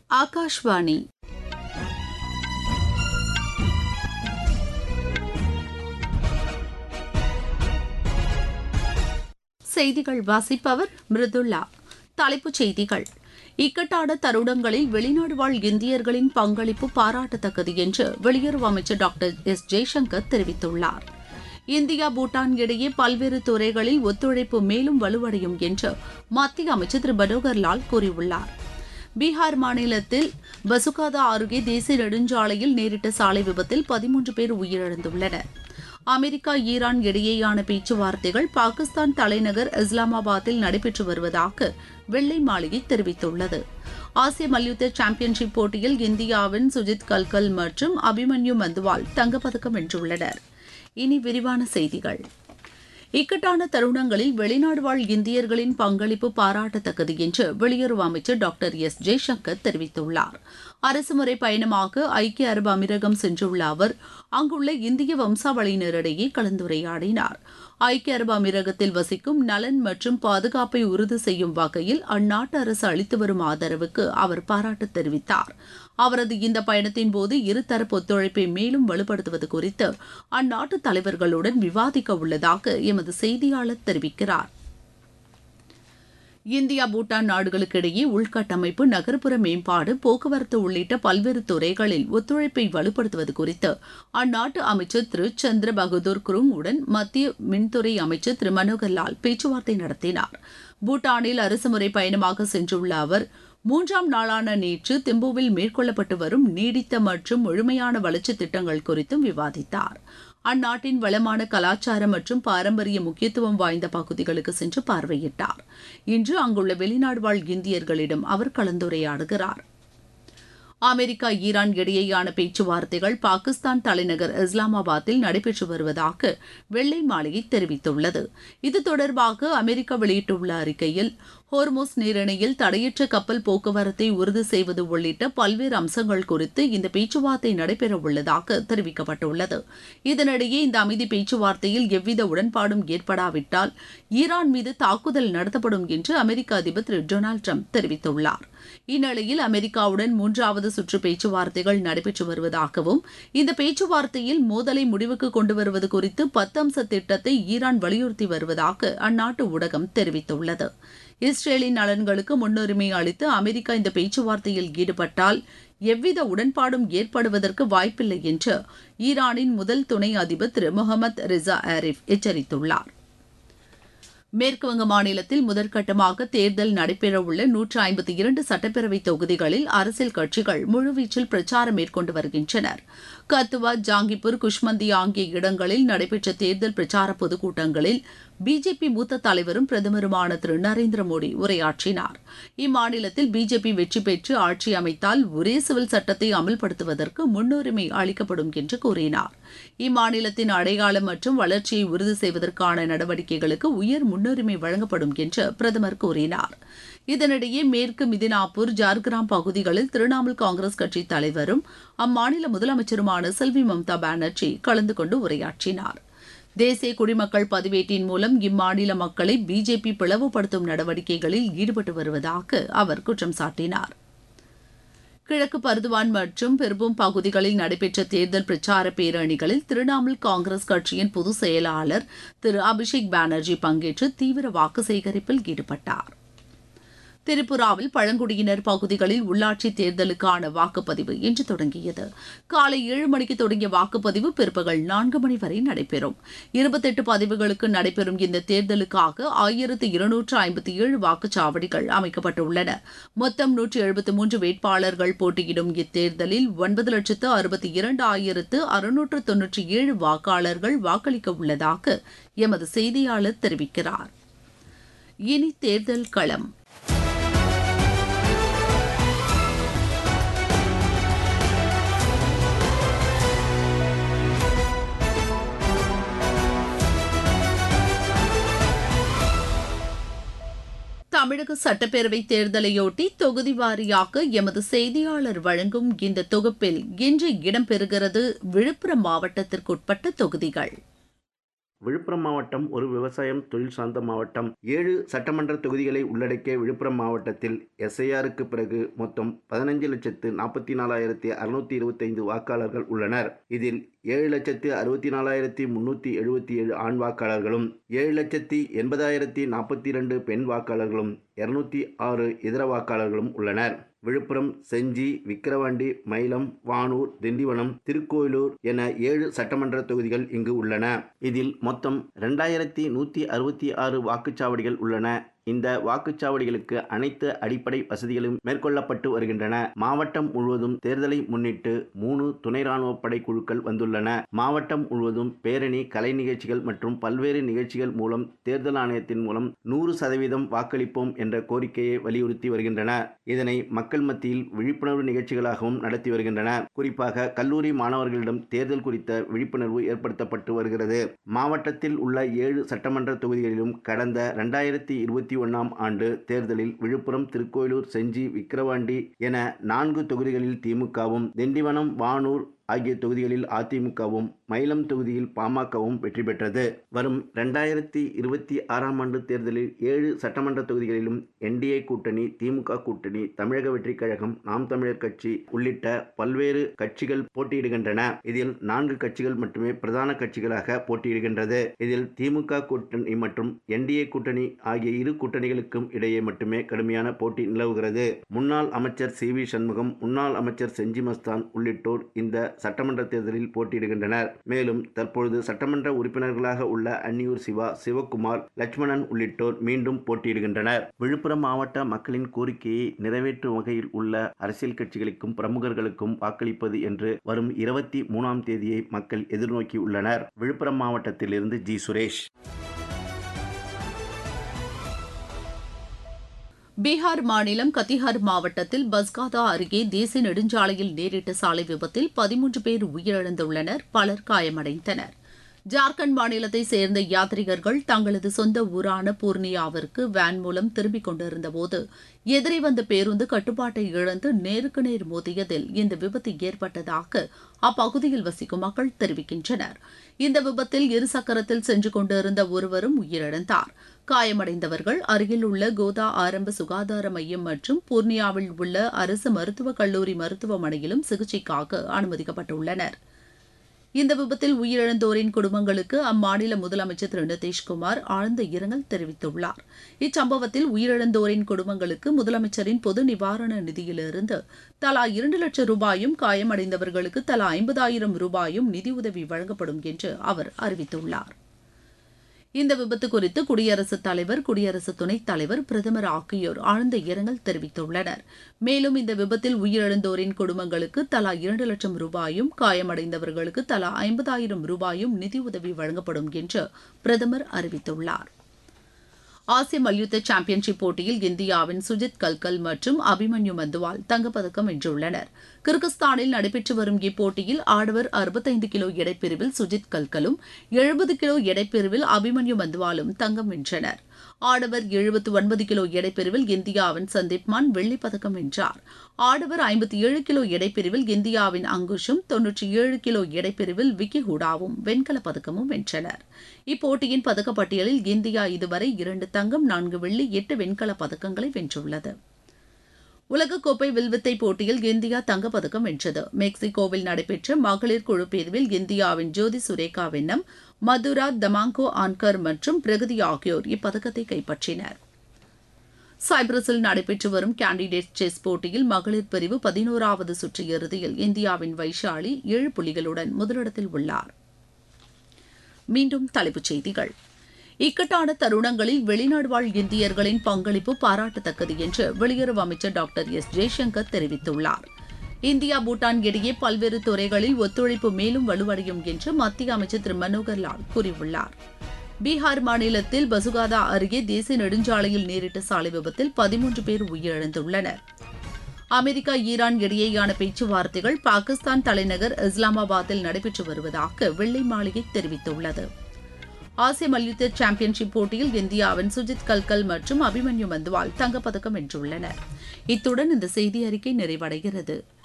ஆகாஷ்வாணி செய்திகள் வாசிப்பவர் மிருதுல்லா தலைப்புச் செய்திகள் இக்கட்டான தருணங்களில் வெளிநாடு வாழ் இந்தியர்களின் பங்களிப்பு பாராட்டத்தக்கது என்று வெளியுறவு அமைச்சர் டாக்டர் எஸ் ஜெய்சங்கர் தெரிவித்துள்ளார் இந்தியா பூட்டான் இடையே பல்வேறு துறைகளில் ஒத்துழைப்பு மேலும் வலுவடையும் என்று மத்திய அமைச்சர் திரு மனோகர் லால் கூறியுள்ளார் பீகார் மாநிலத்தில் பசுகாதா அருகே தேசிய நெடுஞ்சாலையில் நேரிட்ட சாலை விபத்தில் பதிமூன்று பேர் உயிரிழந்துள்ளனர் அமெரிக்கா ஈரான் இடையேயான பேச்சுவார்த்தைகள் பாகிஸ்தான் தலைநகர் இஸ்லாமாபாத்தில் நடைபெற்று வருவதாக வெள்ளை மாளிகை தெரிவித்துள்ளது ஆசிய மல்யுத்த சாம்பியன்ஷிப் போட்டியில் இந்தியாவின் சுஜித் கல்கல் மற்றும் அபிமன்யு மந்துவால் தங்கப்பதக்கம் வென்றுள்ளனர் இனி விரிவான செய்திகள் இக்கட்டான தருணங்களில் வெளிநாடு வாழ் இந்தியர்களின் பங்களிப்பு பாராட்டத்தக்கது என்று வெளியுறவு அமைச்சர் டாக்டர் எஸ் ஜெய்சங்கர் தெரிவித்துள்ளார் அரசுமுறை பயணமாக ஐக்கிய அரபு அமீரகம் சென்றுள்ள அவர் அங்குள்ள இந்திய வம்சாவளியினரிடையே கலந்துரையாடினார் ஐக்கிய அரபு அமீரகத்தில் வசிக்கும் நலன் மற்றும் பாதுகாப்பை உறுதி செய்யும் வகையில் அந்நாட்டு அரசு அளித்து வரும் ஆதரவுக்கு அவர் பாராட்டு தெரிவித்தார் அவரது இந்த பயணத்தின் போது இருதரப்பு ஒத்துழைப்பை மேலும் வலுப்படுத்துவது குறித்து அந்நாட்டு தலைவர்களுடன் விவாதிக்க உள்ளதாக எமது செய்தியாளர் தெரிவிக்கிறார் இந்தியா பூட்டான் நாடுகளுக்கிடையே உள்கட்டமைப்பு நகர்ப்புற மேம்பாடு போக்குவரத்து உள்ளிட்ட பல்வேறு துறைகளில் ஒத்துழைப்பை வலுப்படுத்துவது குறித்து அந்நாட்டு அமைச்சர் திரு சந்திர பகதூர் குருங் உடன் மத்திய மின்துறை அமைச்சர் திரு மனோகர் லால் பேச்சுவார்த்தை நடத்தினார் பூட்டானில் அரசுமுறை பயணமாக சென்றுள்ள அவர் மூன்றாம் நாளான நேற்று திம்புவில் மேற்கொள்ளப்பட்டு வரும் நீடித்த மற்றும் முழுமையான வளர்ச்சி திட்டங்கள் குறித்தும் விவாதித்தார் அந்நாட்டின் வளமான கலாச்சாரம் மற்றும் பாரம்பரிய முக்கியத்துவம் வாய்ந்த பகுதிகளுக்கு சென்று பார்வையிட்டார் இன்று அங்குள்ள வெளிநாடு வாழ் இந்தியர்களிடம் அவர் கலந்துரையாடுகிறார் அமெரிக்கா ஈரான் இடையேயான பேச்சுவார்த்தைகள் பாகிஸ்தான் தலைநகர் இஸ்லாமாபாத்தில் நடைபெற்று வருவதாக வெள்ளை மாளிகை தெரிவித்துள்ளது இது தொடர்பாக அமெரிக்கா வெளியிட்டுள்ள அறிக்கையில் ஹோர்மோஸ் நீரிணையில் தடையற்ற கப்பல் போக்குவரத்தை உறுதி செய்வது உள்ளிட்ட பல்வேறு அம்சங்கள் குறித்து இந்த பேச்சுவார்த்தை நடைபெற உள்ளதாக தெரிவிக்கப்பட்டுள்ளது இதனிடையே இந்த அமைதி பேச்சுவார்த்தையில் எவ்வித உடன்பாடும் ஏற்படாவிட்டால் ஈரான் மீது தாக்குதல் நடத்தப்படும் என்று அமெரிக்க அதிபர் திரு டொனால்டு ட்ரம்ப் தெரிவித்துள்ளார் இந்நிலையில் அமெரிக்காவுடன் மூன்றாவது சுற்று பேச்சுவார்த்தைகள் நடைபெற்று வருவதாகவும் இந்த பேச்சுவார்த்தையில் மோதலை முடிவுக்கு கொண்டு வருவது குறித்து பத்து அம்ச திட்டத்தை ஈரான் வலியுறுத்தி வருவதாக அந்நாட்டு ஊடகம் தெரிவித்துள்ளது இஸ்ரேலின் நலன்களுக்கு முன்னுரிமை அளித்து அமெரிக்கா இந்த பேச்சுவார்த்தையில் ஈடுபட்டால் எவ்வித உடன்பாடும் ஏற்படுவதற்கு வாய்ப்பில்லை என்று ஈரானின் முதல் துணை அதிபர் திரு முகமது ரிசா ஆரிஃப் எச்சரித்துள்ளார் மேற்குவங்க மாநிலத்தில் முதற்கட்டமாக தேர்தல் நடைபெறவுள்ள நூற்று ஐம்பத்தி இரண்டு சட்டப்பேரவை தொகுதிகளில் அரசியல் கட்சிகள் முழுவீச்சில் பிரச்சாரம் மேற்கொண்டு வருகின்றனர் கத்துவா ஜாங்கிப்பூர் குஷ்மந்தி ஆகிய இடங்களில் நடைபெற்ற தேர்தல் பிரச்சார பொதுக்கூட்டங்களில் பிஜேபி மூத்த தலைவரும் பிரதமருமான திரு நரேந்திர மோடி உரையாற்றினார் இம்மாநிலத்தில் பிஜேபி வெற்றி பெற்று ஆட்சி அமைத்தால் ஒரே சிவில் சட்டத்தை அமல்படுத்துவதற்கு முன்னுரிமை அளிக்கப்படும் என்று கூறினார் இம்மாநிலத்தின் அடையாளம் மற்றும் வளர்ச்சியை உறுதி செய்வதற்கான நடவடிக்கைகளுக்கு உயர் முன்னுரிமை வழங்கப்படும் என்று பிரதமர் கூறினார் இதனிடையே மேற்கு மிதினாப்பூர் ஜார்கிராம் பகுதிகளில் திரிணாமுல் காங்கிரஸ் கட்சி தலைவரும் அம்மாநில முதலமைச்சருமான செல்வி மம்தா பானர்ஜி கலந்து கொண்டு உரையாற்றினார் தேசிய குடிமக்கள் பதிவேட்டின் மூலம் இம்மாநில மக்களை பிஜேபி பிளவுபடுத்தும் நடவடிக்கைகளில் ஈடுபட்டு வருவதாக அவர் குற்றம் சாட்டினார் கிழக்கு பர்துவான் மற்றும் பெர்பூம் பகுதிகளில் நடைபெற்ற தேர்தல் பிரச்சார பேரணிகளில் திரிணாமுல் காங்கிரஸ் கட்சியின் பொதுச் செயலாளர் திரு அபிஷேக் பானர்ஜி பங்கேற்று தீவிர வாக்கு சேகரிப்பில் ஈடுபட்டார் திரிபுராவில் பழங்குடியினர் பகுதிகளில் உள்ளாட்சி தேர்தலுக்கான வாக்குப்பதிவு இன்று தொடங்கியது காலை ஏழு மணிக்கு தொடங்கிய வாக்குப்பதிவு பிற்பகல் நான்கு மணி வரை நடைபெறும் இருபத்தெட்டு பதிவுகளுக்கு நடைபெறும் இந்த தேர்தலுக்காக ஆயிரத்து இருநூற்று ஐம்பத்தி ஏழு வாக்குச்சாவடிகள் அமைக்கப்பட்டுள்ளன மொத்தம் நூற்று எழுபத்தி மூன்று வேட்பாளர்கள் போட்டியிடும் இத்தேர்தலில் ஒன்பது லட்சத்து அறுபத்தி இரண்டு ஆயிரத்து அறுநூற்று தொன்னூற்றி ஏழு வாக்காளர்கள் வாக்களிக்க உள்ளதாக எமது செய்தியாளர் தெரிவிக்கிறார் இனி தேர்தல் களம் தமிழக சட்டப்பேரவை தேர்தலையொட்டி தொகுதி வாரியாக எமது செய்தியாளர் வழங்கும் இந்த தொகுப்பில் இன்று இடம்பெறுகிறது விழுப்புரம் மாவட்டத்திற்குட்பட்ட தொகுதிகள் விழுப்புரம் மாவட்டம் ஒரு விவசாயம் தொழில் சார்ந்த மாவட்டம் ஏழு சட்டமன்ற தொகுதிகளை உள்ளடக்கிய விழுப்புரம் மாவட்டத்தில் எஸ்ஐஆருக்கு பிறகு மொத்தம் பதினஞ்சு லட்சத்து நாற்பத்தி நாலாயிரத்தி அறுநூத்தி இருபத்தைந்து வாக்காளர்கள் உள்ளனர் இதில் ஏழு லட்சத்து அறுபத்தி நாலாயிரத்தி முன்னூற்றி எழுபத்தி ஏழு ஆண் வாக்காளர்களும் ஏழு லட்சத்தி எண்பதாயிரத்தி நாற்பத்தி இரண்டு பெண் வாக்காளர்களும் இருநூத்தி ஆறு இதர வாக்காளர்களும் உள்ளனர் விழுப்புரம் செஞ்சி விக்கிரவாண்டி மயிலம் வானூர் திண்டிவனம் திருக்கோயிலூர் என ஏழு சட்டமன்ற தொகுதிகள் இங்கு உள்ளன இதில் மொத்தம் இரண்டாயிரத்தி நூற்றி அறுபத்தி ஆறு வாக்குச்சாவடிகள் உள்ளன இந்த வாக்குச்சாவடிகளுக்கு அனைத்து அடிப்படை வசதிகளும் மேற்கொள்ளப்பட்டு வருகின்றன மாவட்டம் முழுவதும் தேர்தலை முன்னிட்டு மூணு துணை ராணுவ படை குழுக்கள் வந்துள்ளன மாவட்டம் முழுவதும் பேரணி கலை நிகழ்ச்சிகள் மற்றும் பல்வேறு நிகழ்ச்சிகள் மூலம் தேர்தல் ஆணையத்தின் மூலம் நூறு சதவீதம் வாக்களிப்போம் என்ற கோரிக்கையை வலியுறுத்தி வருகின்றன இதனை மக்கள் மத்தியில் விழிப்புணர்வு நிகழ்ச்சிகளாகவும் நடத்தி வருகின்றன குறிப்பாக கல்லூரி மாணவர்களிடம் தேர்தல் குறித்த விழிப்புணர்வு ஏற்படுத்தப்பட்டு வருகிறது மாவட்டத்தில் உள்ள ஏழு சட்டமன்ற தொகுதிகளிலும் கடந்த இரண்டாயிரத்தி இருபத்தி ஒன்றாம் ஆண்டு தேர்தலில் விழுப்புரம் திருக்கோயிலூர் செஞ்சி விக்கிரவாண்டி என நான்கு தொகுதிகளில் திமுகவும் திண்டிவனம் வானூர் ஆகிய தொகுதிகளில் அதிமுகவும் மயிலம் தொகுதியில் பாமகவும் வெற்றி பெற்றது வரும் ரெண்டாயிரத்தி இருபத்தி ஆறாம் ஆண்டு தேர்தலில் ஏழு சட்டமன்ற தொகுதிகளிலும் என்டிஏ கூட்டணி திமுக கூட்டணி தமிழக வெற்றிக் கழகம் நாம் தமிழர் கட்சி உள்ளிட்ட பல்வேறு கட்சிகள் போட்டியிடுகின்றன இதில் நான்கு கட்சிகள் மட்டுமே பிரதான கட்சிகளாக போட்டியிடுகின்றது இதில் திமுக கூட்டணி மற்றும் என்டிஏ கூட்டணி ஆகிய இரு கூட்டணிகளுக்கும் இடையே மட்டுமே கடுமையான போட்டி நிலவுகிறது முன்னாள் அமைச்சர் சி வி சண்முகம் முன்னாள் அமைச்சர் செஞ்சி மஸ்தான் உள்ளிட்டோர் இந்த சட்டமன்ற தேர்தலில் போட்டியிடுகின்றனர் மேலும் தற்பொழுது சட்டமன்ற உறுப்பினர்களாக உள்ள அன்னியூர் சிவா சிவக்குமார் லட்சுமணன் உள்ளிட்டோர் மீண்டும் போட்டியிடுகின்றனர் விழுப்புரம் மாவட்ட மக்களின் கோரிக்கையை நிறைவேற்றும் வகையில் உள்ள அரசியல் கட்சிகளுக்கும் பிரமுகர்களுக்கும் வாக்களிப்பது என்று வரும் இருபத்தி மூணாம் தேதியை மக்கள் எதிர்நோக்கி உள்ளனர் விழுப்புரம் மாவட்டத்திலிருந்து ஜி சுரேஷ் பீகார் மாநிலம் கத்திஹார் மாவட்டத்தில் பஸ்காதா அருகே தேசிய நெடுஞ்சாலையில் நேரிட்ட சாலை விபத்தில் பதிமூன்று பேர் உயிரிழந்துள்ளனர் பலர் காயமடைந்தனர் ஜார்க்கண்ட் மாநிலத்தை சேர்ந்த யாத்ரிகர்கள் தங்களது சொந்த ஊரான பூர்ணியாவிற்கு வேன் மூலம் திரும்பிக் கொண்டிருந்தபோது எதிரே வந்த பேருந்து கட்டுப்பாட்டை இழந்து நேருக்கு நேர் மோதியதில் இந்த விபத்து ஏற்பட்டதாக அப்பகுதியில் வசிக்கும் மக்கள் தெரிவிக்கின்றனர் இந்த விபத்தில் இருசக்கரத்தில் சென்று கொண்டிருந்த ஒருவரும் உயிரிழந்தார் காயமடைந்தவர்கள் அருகில் உள்ள கோதா ஆரம்ப சுகாதார மையம் மற்றும் பூர்ணியாவில் உள்ள அரசு மருத்துவக் கல்லூரி மருத்துவமனையிலும் சிகிச்சைக்காக அனுமதிக்கப்பட்டுள்ளனர் இந்த விபத்தில் உயிரிழந்தோரின் குடும்பங்களுக்கு அம்மாநில முதலமைச்சர் திரு நிதிஷ்குமார் ஆழ்ந்த இரங்கல் தெரிவித்துள்ளார் இச்சம்பவத்தில் உயிரிழந்தோரின் குடும்பங்களுக்கு முதலமைச்சரின் பொது நிவாரண நிதியிலிருந்து தலா இரண்டு லட்சம் ரூபாயும் காயமடைந்தவர்களுக்கு தலா ஐம்பதாயிரம் ரூபாயும் நிதியுதவி வழங்கப்படும் என்று அவர் அறிவித்துள்ளார் இந்த விபத்து குறித்து குடியரசுத் தலைவர் குடியரசு துணைத் தலைவர் பிரதமர் ஆகியோர் ஆழ்ந்த இரங்கல் தெரிவித்துள்ளனர் மேலும் இந்த விபத்தில் உயிரிழந்தோரின் குடும்பங்களுக்கு தலா இரண்டு லட்சம் ரூபாயும் காயமடைந்தவர்களுக்கு தலா ஐம்பதாயிரம் ரூபாயும் நிதியுதவி வழங்கப்படும் என்று பிரதமர் அறிவித்துள்ளார் ஆசிய மல்யுத்த சாம்பியன்ஷிப் போட்டியில் இந்தியாவின் சுஜித் கல்கல் மற்றும் அபிமன்யு மந்துவால் தங்கப்பதக்கம் வென்றுள்ளனர் கிர்கிஸ்தானில் நடைபெற்று வரும் இப்போட்டியில் ஆடவர் அறுபத்தைந்து கிலோ எடைப்பிரிவில் சுஜித் கல்கலும் எழுபது கிலோ எடைப்பிரிவில் அபிமன்யு மந்துவாலும் தங்கம் வென்றனர் ஆடவர் எழுபத்து ஒன்பது கிலோ எடைப்பிரிவில் இந்தியாவின் சந்தீப் மான் வெள்ளிப் பதக்கம் வென்றார் ஆடவர் ஐம்பத்தி ஏழு கிலோ எடைப்பிரிவில் இந்தியாவின் அங்குஷும் தொன்னூற்றி ஏழு கிலோ எடைப்பிரிவில் விக்கி ஹூடாவும் வெண்கலப் பதக்கமும் வென்றனர் இப்போட்டியின் பதக்கப்பட்டியலில் இந்தியா இதுவரை இரண்டு தங்கம் நான்கு வெள்ளி எட்டு வெண்கலப் பதக்கங்களை வென்றுள்ளது உலகக்கோப்பை வில்வித்தை போட்டியில் இந்தியா தங்கப்பதக்கம் வென்றது மெக்சிகோவில் நடைபெற்ற மகளிர் குழு பிரிவில் இந்தியாவின் ஜோதி சுரேகா வென்னம் மதுரா தமாங்கோ ஆன்கர் மற்றும் பிரகதி ஆகியோர் இப்பதக்கத்தை கைப்பற்றினர் சைப்ரஸில் நடைபெற்று வரும் கேண்டிடேட் செஸ் போட்டியில் மகளிர் பிரிவு பதினோராவது சுற்று இறுதியில் இந்தியாவின் வைஷாலி ஏழு புள்ளிகளுடன் முதலிடத்தில் உள்ளார் மீண்டும் தலைப்புச் செய்திகள் இக்கட்டான தருணங்களில் வெளிநாடு வாழ் இந்தியர்களின் பங்களிப்பு பாராட்டத்தக்கது என்று வெளியுறவு அமைச்சர் டாக்டர் எஸ் ஜெய்சங்கர் தெரிவித்துள்ளார் இந்தியா பூட்டான் இடையே பல்வேறு துறைகளில் ஒத்துழைப்பு மேலும் வலுவடையும் என்று மத்திய அமைச்சர் திரு மனோகர் லால் கூறியுள்ளார் பீகார் மாநிலத்தில் பசுகாதா அருகே தேசிய நெடுஞ்சாலையில் நேரிட்ட சாலை விபத்தில் பதிமூன்று பேர் உயிரிழந்துள்ளனர் அமெரிக்கா ஈரான் இடையேயான பேச்சுவார்த்தைகள் பாகிஸ்தான் தலைநகர் இஸ்லாமாபாத்தில் நடைபெற்று வருவதாக வெள்ளை மாளிகை தெரிவித்துள்ளது ஆசிய மல்யுத்த சாம்பியன்ஷிப் போட்டியில் இந்தியாவின் சுஜித் கல்கல் மற்றும் அபிமன்யு மந்துவால் தங்கப்பதக்கம் வென்றுள்ளனர் இத்துடன் இந்த செய்தி அறிக்கை நிறைவடைகிறது